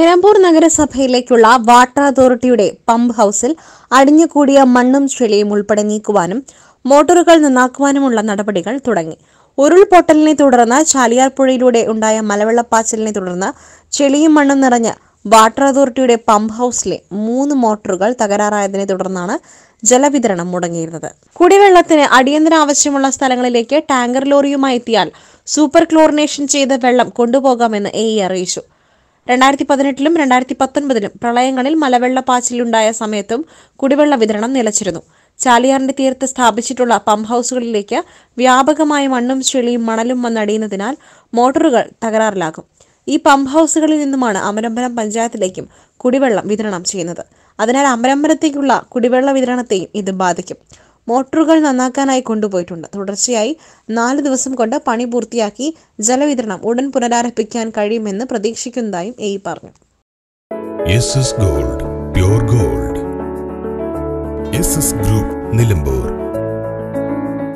നിലമ്പൂർ നഗരസഭയിലേക്കുള്ള വാട്ടർ അതോറിറ്റിയുടെ പമ്പ് ഹൌസിൽ അടിഞ്ഞുകൂടിയ മണ്ണും ചെളിയും ഉൾപ്പെടെ നീക്കുവാനും മോട്ടോറുകൾ നന്നാക്കുവാനുമുള്ള നടപടികൾ തുടങ്ങി ഉരുൾപൊട്ടലിനെ തുടർന്ന് ചാലിയാർ പുഴയിലൂടെ ഉണ്ടായ മലവെള്ളപ്പാച്ചിലിനെ തുടർന്ന് ചെളിയും മണ്ണും നിറഞ്ഞ് വാട്ടർ അതോറിറ്റിയുടെ പമ്പ് ഹൌസിലെ മൂന്ന് മോട്ടോറുകൾ തകരാറായതിനെ തുടർന്നാണ് ജലവിതരണം മുടങ്ങിയിരുന്നത് കുടിവെള്ളത്തിന് അടിയന്തര ആവശ്യമുള്ള സ്ഥലങ്ങളിലേക്ക് ടാങ്കർ ലോറിയുമായി എത്തിയാൽ സൂപ്പർ ക്ലോറിനേഷൻ ചെയ്ത വെള്ളം കൊണ്ടുപോകാമെന്ന് എ അറിയിച്ചു രണ്ടായിരത്തി പതിനെട്ടിലും രണ്ടായിരത്തി പത്തൊൻപതിലും പ്രളയങ്ങളിൽ മലവെള്ളപ്പാച്ചിലുണ്ടായ സമയത്തും കുടിവെള്ള വിതരണം നിലച്ചിരുന്നു ചാലിയാറിന്റെ തീരത്ത് സ്ഥാപിച്ചിട്ടുള്ള പമ്പ് ഹൌസുകളിലേക്ക് വ്യാപകമായ മണ്ണും ചെളിയും മണലും വന്നടിയുന്നതിനാൽ മോട്ടോറുകൾ തകരാറിലാകും ഈ പമ്പ് ഹൌസുകളിൽ നിന്നുമാണ് അമരമ്പലം പഞ്ചായത്തിലേക്കും കുടിവെള്ളം വിതരണം ചെയ്യുന്നത് അതിനാൽ അമരമ്പലത്തേക്കുള്ള കുടിവെള്ള വിതരണത്തെയും ഇത് ബാധിക്കും മോട്ടോറുകൾ നന്നാക്കാനായി കൊണ്ടുപോയിട്ടുണ്ട് തുടർച്ചയായി നാല് ദിവസം കൊണ്ട് പണി പൂർത്തിയാക്കി ജലവിതരണം ഉടൻ പുനരാരംഭിക്കാൻ കഴിയുമെന്ന് പ്രതീക്ഷിക്കുന്നതായും എ പറഞ്ഞു S S gold pure gold S S group Nilambur